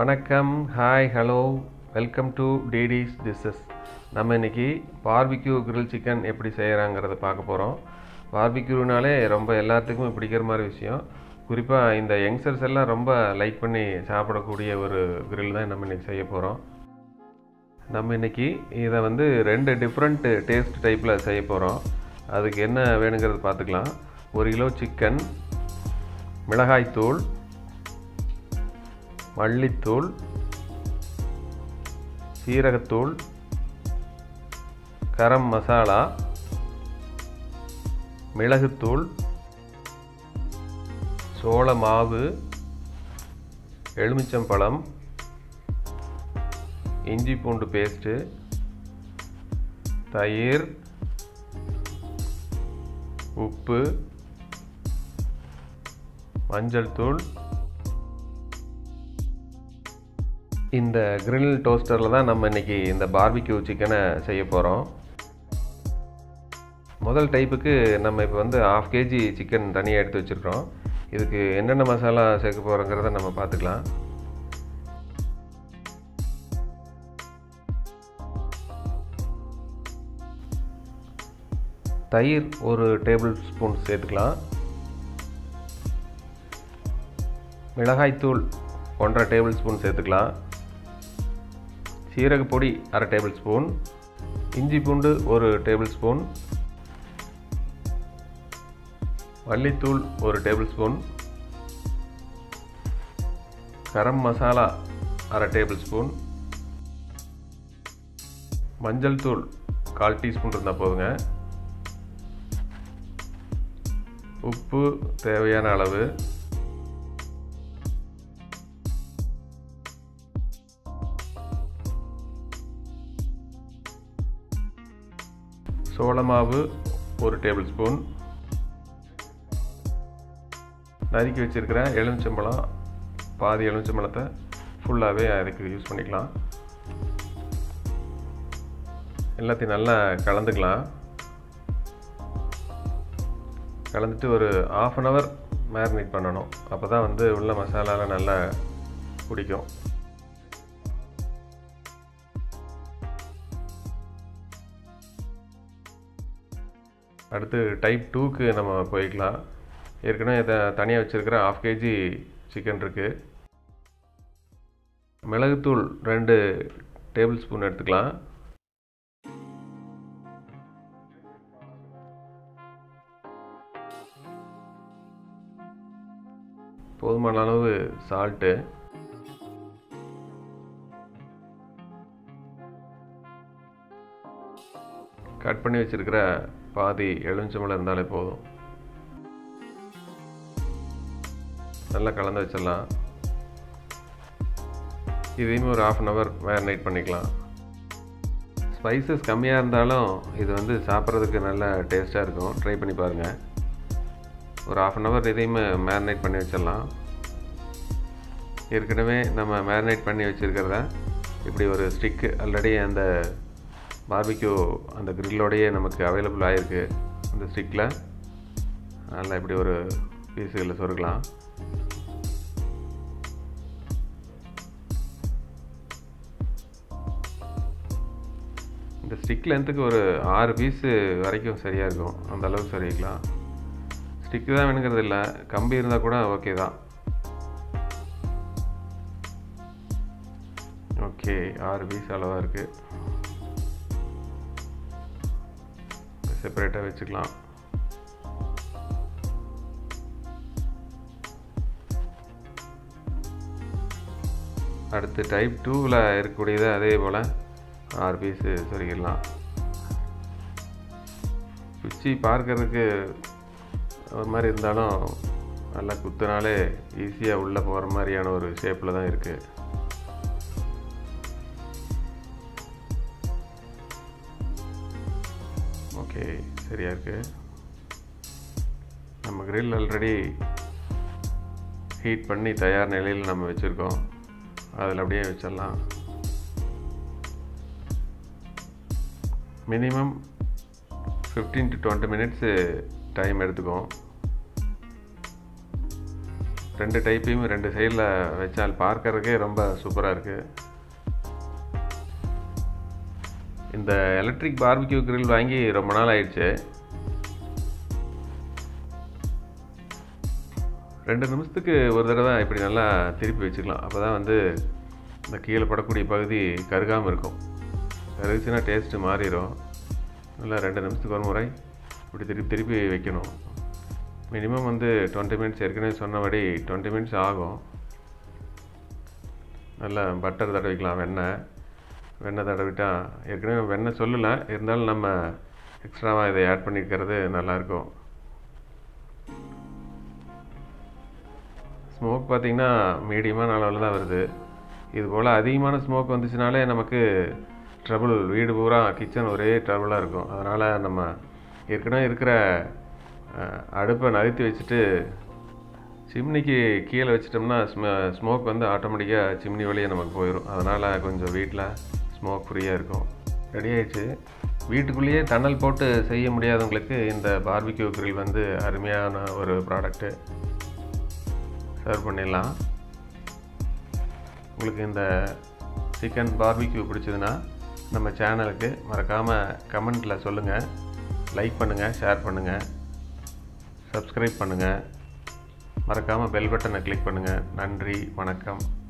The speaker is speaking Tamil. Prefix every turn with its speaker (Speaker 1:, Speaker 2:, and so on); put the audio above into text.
Speaker 1: வணக்கம் ஹாய் ஹலோ வெல்கம் டு டிடிஸ் டிஷ்ஷஸ் நம்ம இன்னைக்கு பார்பிக்யூ grill சிக்கன் எப்படி செய்கிறாங்கிறத பார்க்க போகிறோம் பார்பிக்யூனாலே ரொம்ப எல்லாத்துக்கும் பிடிக்கிற மாதிரி விஷயம் குறிப்பாக இந்த யங்ஸ்டர்ஸ் எல்லாம் ரொம்ப லைக் பண்ணி சாப்பிடக்கூடிய ஒரு grill தான் நம்ம இன்றைக்கி செய்ய போகிறோம் நம்ம இன்னைக்கு இதை வந்து ரெண்டு டிஃப்ரெண்ட் டேஸ்ட் டைப்பில் செய்ய போகிறோம் அதுக்கு என்ன வேணுங்கிறது பார்த்துக்கலாம் ஒரு கிலோ சிக்கன் மிளகாய்த்தூள் மல்லித்தூள் சீரகத்தூள் கரம் மசாலா மிளகுத்தூள் சோள மாவு எலுமிச்சம்பழம் இஞ்சி பூண்டு பேஸ்ட்டு தயிர் உப்பு மஞ்சள் தூள் இந்த grill டோஸ்டரில் தான் நம்ம இன்றைக்கி இந்த பார்பிக்யூ சிக்கனை செய்ய போகிறோம் முதல் டைப்புக்கு நம்ம இப்போ வந்து ஆஃப் கேஜி சிக்கன் தனியாக எடுத்து வச்சுருக்கோம் இதுக்கு என்னென்ன மசாலா சேர்க்க போகிறோங்கிறத நம்ம பார்த்துக்கலாம் தயிர் ஒரு டேபிள் ஸ்பூன் சேர்த்துக்கலாம் மிளகாய்த்தூள் ஒன்றரை டேபிள் ஸ்பூன் சேர்த்துக்கலாம் சீரகப்பொடி அரை டேபிள் ஸ்பூன் இஞ்சி பூண்டு ஒரு டேபிள் ஸ்பூன் மல்லித்தூள் ஒரு டேபிள் ஸ்பூன் கரம் மசாலா அரை டேபிள் ஸ்பூன் மஞ்சள் தூள் கால் டீஸ்பூன் இருந்தால் போதுங்க உப்பு தேவையான அளவு சோள மாவு ஒரு டேபிள் ஸ்பூன் நறுக்கி வச்சுருக்கிற எலுமிச்சம்பழம் பாதி எலுமிச்சம்பழத்தை ஃபுல்லாகவே அதுக்கு யூஸ் பண்ணிக்கலாம் எல்லாத்தையும் நல்லா கலந்துக்கலாம் கலந்துட்டு ஒரு ஆஃப் அன் ஹவர் மேரினேட் பண்ணணும் அப்போ தான் வந்து உள்ள மசாலாலாம் நல்லா பிடிக்கும் அடுத்து டைப் டூக்கு நம்ம போய்க்கலாம் ஏற்கனவே இதை தனியாக வச்சுருக்கிற ஆஃப் கேஜி சிக்கன் இருக்குது மிளகுத்தூள் ரெண்டு டேபிள் ஸ்பூன் எடுத்துக்கலாம் போதுமான அளவு சால்ட்டு கட் பண்ணி வச்சுருக்கிற பாதி எலுமிச்சம்பழம் இருந்தாலே போதும் நல்லா கலந்து வச்சிடலாம் இதையுமே ஒரு ஆஃப் அன் ஹவர் மேரினேட் பண்ணிக்கலாம் ஸ்பைசஸ் கம்மியாக இருந்தாலும் இது வந்து சாப்பிட்றதுக்கு நல்ல டேஸ்ட்டாக இருக்கும் ட்ரை பண்ணி பாருங்கள் ஒரு ஆஃப் அன் ஹவர் இதையுமே மேரினேட் பண்ணி வச்சிடலாம் ஏற்கனவே நம்ம மேரினேட் பண்ணி வச்சுருக்கிறத இப்படி ஒரு ஸ்டிக்கு ஆல்ரெடி அந்த பார்பிக்யூ அந்த க்ரில்லோடையே நமக்கு அவைலபிள் ஆகிருக்கு அந்த ஸ்டிக்கில் நல்லா இப்படி ஒரு பீஸுகளில் சொருக்கலாம் இந்த ஸ்டிக் லென்த்துக்கு ஒரு ஆறு பீஸு வரைக்கும் சரியாக இருக்கும் அந்த அளவுக்கு சரிக்கலாம் ஸ்டிக்கு தான் வேணுங்கிறது இல்லை கம்பி இருந்தால் கூட ஓகே தான் ஓகே ஆறு பீஸ் அளவாக இருக்குது செப்பரேட்டாக வச்சுக்கலாம் அடுத்து டைப் டூவில் இருக்கக்கூடியது அதே போல் ஆறு பீஸு சொருகிடலாம் குச்சி பார்க்கறதுக்கு ஒரு மாதிரி இருந்தாலும் நல்லா குத்துனாலே ஈஸியாக உள்ளே போகிற மாதிரியான ஒரு ஷேப்பில் தான் இருக்குது ஓகே சரியாக இருக்குது நம்ம கிரில் ஆல்ரெடி ஹீட் பண்ணி தயார் நிலையில் நம்ம வச்சுருக்கோம் அதில் அப்படியே வச்சிடலாம் minimum fifteen to twenty minutes time எடுத்துக்கும் ரெண்டு டைப்பையும் ரெண்டு சைடில் வச்சால் பார்க்கறதுக்கே ரொம்ப சூப்பராக இருக்குது இந்த எலக்ட்ரிக் பார்பிக்யூ grill வாங்கி ரொம்ப நாள் ஆயிடுச்சு ரெண்டு நிமிஷத்துக்கு ஒரு தடவை இப்படி நல்லா திருப்பி வச்சுக்கலாம் அப்போ தான் வந்து இந்த கீழே படக்கூடிய பகுதி கருகாமல் இருக்கும் கருகுச்சுன்னா டேஸ்ட்டு மாறிடும் நல்லா ரெண்டு நிமிஷத்துக்கு ஒரு முறை இப்படி திருப்பி திருப்பி வைக்கணும் மினிமம் வந்து டுவெண்ட்டி மினிட்ஸ் ஏற்கனவே சொன்னபடி டுவெண்ட்டி மினிட்ஸ் ஆகும் நல்லா பட்டர் தடவிக்கலாம் வெண்ணெய் வெண்ணெய் தடவிட்டா ஏற்கனவே வெண்ணெய் சொல்லலை இருந்தாலும் நம்ம எக்ஸ்ட்ராவாக இதை ஆட் பண்ணிக்கிறது நல்லாயிருக்கும் ஸ்மோக் பார்த்திங்கன்னா மீடியமான அளவில் தான் வருது இது போல் அதிகமான ஸ்மோக் வந்துச்சுனாலே நமக்கு ட்ரபுள் வீடு பூரா கிச்சன் ஒரே ட்ரபுளாக இருக்கும் அதனால் நம்ம ஏற்கனவே இருக்கிற அஹ், அடுப்பை நகர்த்தி வச்சுட்டு சிம்னிக்கு கீழே வச்சிட்டோம்னா ஸ்ம ஸ்மோக் வந்து ஆட்டோமேட்டிக்காக சிம்னி வழியே நமக்கு போயிடும் அதனால் கொஞ்சம் வீட்டில் ஸ்மோக் ஃப்ரீயாக இருக்கும் ரெடி ஆயிடுச்சு வீட்டுக்குள்ளேயே தணல் போட்டு செய்ய முடியாதவங்களுக்கு இந்த பார்பிக்யூ grill வந்து அருமையான ஒரு ப்ராடக்ட்டு சர்வ் பண்ணிடலாம் உங்களுக்கு இந்த சிக்கன் பார்பிக்யூ பிடிச்சதுன்னா நம்ம சேனலுக்கு மறக்காமல் கமெண்ட்டில் சொல்லுங்கள் லைக் பண்ணுங்கள் ஷேர் பண்ணுங்கள் சப்ஸ்கிரைப் பண்ணுங்கள் மறக்காமல் பெல் பட்டனை கிளிக் பண்ணுங்கள் நன்றி வணக்கம்